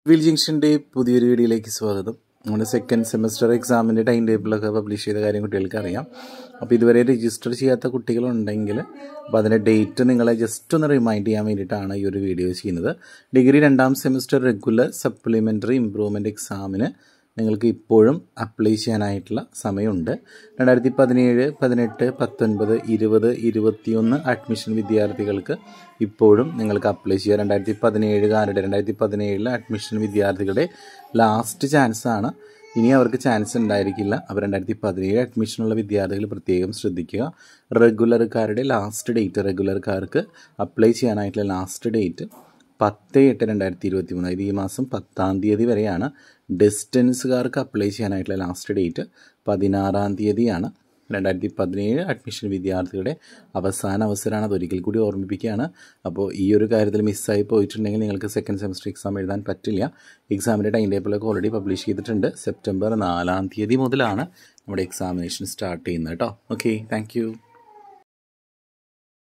will ജംഗ്ഷൻ്റെ പുതിയൊരു വീഡിയോയിലേക്ക് സ്വാഗതം നമ്മുടെ സെക്കൻഡ് സെമസ്റ്റർ എക്സാമിൻ്റെ ടൈം ടേബിളൊക്കെ പബ്ലിഷ് ചെയ്ത കാര്യം കുട്ടികൾക്ക് അറിയാം അപ്പോൾ ഇതുവരെ രജിസ്റ്റർ ചെയ്യാത്ത കുട്ടികളുണ്ടെങ്കിൽ അപ്പോൾ അതിൻ്റെ ഡേറ്റ് നിങ്ങളെ ജസ്റ്റ് ഒന്ന് റിമൈൻഡ് ചെയ്യാൻ വേണ്ടിയിട്ടാണ് ഈ ഒരു വീഡിയോ ചെയ്യുന്നത് ഡിഗ്രി രണ്ടാം സെമസ്റ്റർ റെഗുലർ സപ്ലിമെൻ്ററി ഇമ്പ്രൂവ്മെൻറ്റ് എക്സാമിന് നിങ്ങൾക്ക് ഇപ്പോഴും അപ്ലൈ ചെയ്യാനായിട്ടുള്ള സമയമുണ്ട് രണ്ടായിരത്തി പതിനേഴ് പതിനെട്ട് പത്തൊൻപത് ഇരുപത് ഇരുപത്തിയൊന്ന് അഡ്മിഷൻ വിദ്യാർത്ഥികൾക്ക് ഇപ്പോഴും നിങ്ങൾക്ക് അപ്ലൈ ചെയ്യാം രണ്ടായിരത്തി പതിനേഴുകാരുടെ രണ്ടായിരത്തി പതിനേഴിലെ അഡ്മിഷൻ വിദ്യാർത്ഥികളുടെ ലാസ്റ്റ് ചാൻസാണ് ഇനി അവർക്ക് ചാൻസ് ഉണ്ടായിരിക്കില്ല അപ്പോൾ രണ്ടായിരത്തി പതിനേഴ് അഡ്മിഷനുള്ള വിദ്യാർത്ഥികൾ പ്രത്യേകം ശ്രദ്ധിക്കുക റെഗുലർക്കാരുടെ ലാസ്റ്റ് ഡേറ്റ് റെഗുലർക്കാർക്ക് അപ്ലൈ ചെയ്യാനായിട്ടുള്ള ലാസ്റ്റ് ഡേറ്റ് പത്ത് എട്ട് രണ്ടായിരത്തി ഇരുപത്തി മൂന്ന് അതായത് ഈ മാസം പത്താം തീയതി വരെയാണ് ഡിസ്റ്റൻസുകാർക്ക് അപ്ലൈ ചെയ്യാനായിട്ടുള്ള ലാസ്റ്റ് ഡേറ്റ് പതിനാറാം തീയതിയാണ് രണ്ടായിരത്തി പതിനേഴ് അഡ്മിഷൻ വിദ്യാർത്ഥികളുടെ അവസാന അവസരമാണ് അത് ഒരിക്കൽ കൂടി ഓർമ്മിപ്പിക്കുകയാണ് അപ്പോൾ ഈ ഒരു കാര്യത്തിൽ മിസ്സായി പോയിട്ടുണ്ടെങ്കിൽ നിങ്ങൾക്ക് സെക്കൻഡ് സെമസ്റ്റർ എക്സാം എഴുതാൻ പറ്റില്ല എക്സാമിൻ്റെ ടൈം ടേബിളൊക്കെ ഓൾറെഡി പബ്ലിഷ് ചെയ്തിട്ടുണ്ട് സെപ്റ്റംബർ നാലാം തീയതി മുതലാണ് നമ്മുടെ എക്സാമിനേഷൻ സ്റ്റാർട്ട് ചെയ്യുന്നത് കേട്ടോ ഓക്കെ താങ്ക്